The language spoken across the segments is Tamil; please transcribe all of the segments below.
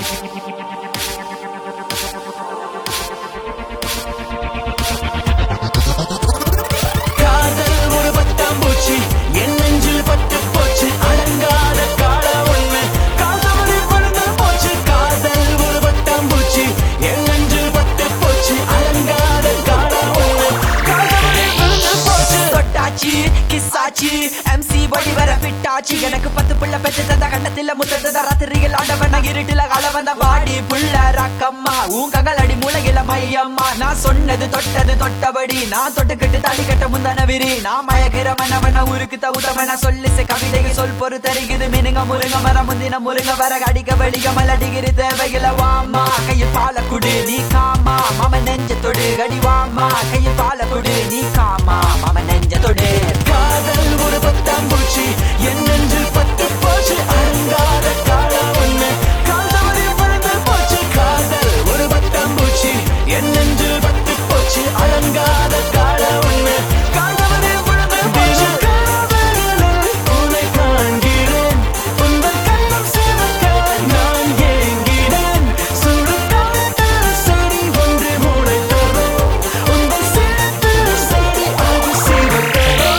காதல் ஒரு பட்டாம்பூச்சி என் நெஞ்சில் பட்டு போச்சு அடங்காத கால ஒண்ணு காதவரை பறந்து போச்சு காதல் ஒரு பட்டாம்பூச்சி என் நெஞ்சில் பட்டு போச்சு அடங்காத கால ஒண்ணு காதவரை பறந்து போச்சு தொட்டாச்சி கிஸ்ஸாச்சி எம்சி வழி வர பிட்டாச்சி எனக்கு பத்து புள்ள பெற்று தந்த கண்ணத்தில் முத்தந்த ராத்திரியில் ஆண்டவன் நான் இருட்டில கால வந்த வாடி புள்ள ரக்கம்மா ஊங்கங்கள் அடி மூளையில மையம்மா நான் சொன்னது தொட்டது தொட்டபடி நான் தொட்டுக்கிட்டு தாலி கட்ட முந்தான விரி நான் மயக்கிற மன்னவன ஊருக்கு தகுந்தவன சொல்லிசை கவிதைகள் சொல் பொறு தருகிறது மினுங்க முருங்க மரம் முந்தின முருங்க வர அடிக்க வடிக மலடிகிரி தேவையில வாமா கையில் பால குடு நீ காமா மாம நெஞ்ச தொடு கடி வாமா கையில் பால குடு நீ காமா மாம நெஞ்ச தொடு காதல் ஒரு பட்டாம்பூச்சி என் நெஞ்சில் பட்டு போச்சு அடங்காத கால ஒண்ணு காதவரை பறந்து போச்சு காதல் ஒரு பட்டாம்பூச்சி என் நெஞ்சில் பட்டு போச்சு அடங்காத கால ஒண்ணு காதவரை பறந்து போச்சு காதலில் உன்னை காண்கிறேன் உங்கள் கண்ணம் சிவக்க நான் ஏங்கினேன் சுடு காற்றில் செடி ஒன்று முளைத்ததோ உங்கள் சிரிப்பில் செடி அது சிவந்ததோ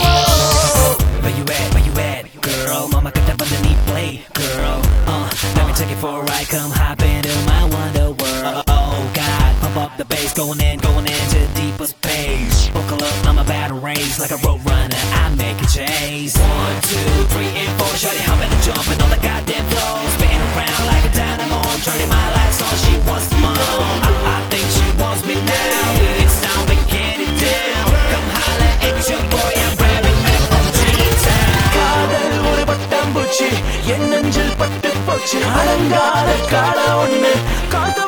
Where you at, where you at, girl? Mama got that underneath play, girl. Uh, let me take it for a ride, come hop into my wonder world. Oh God, pump up the bass, going in, going into deeper space. Buckle up, I'm about to race like a road runner. I make a chase. One, two, three, and four. Shorty hopping and jumping on the goddamn floor, spinning around like a dynamo. Turning my lights on, she wants more. I, I think she wants me now. It's time to get it down. Come holla, it's your boy, I'm grabbing that from G-Town. காதல் ஒரு பட்டாம்பூச்சி என் நெஞ்சில் பட்டு போச்சு அடங்காத கால ஒண்ணு காத்து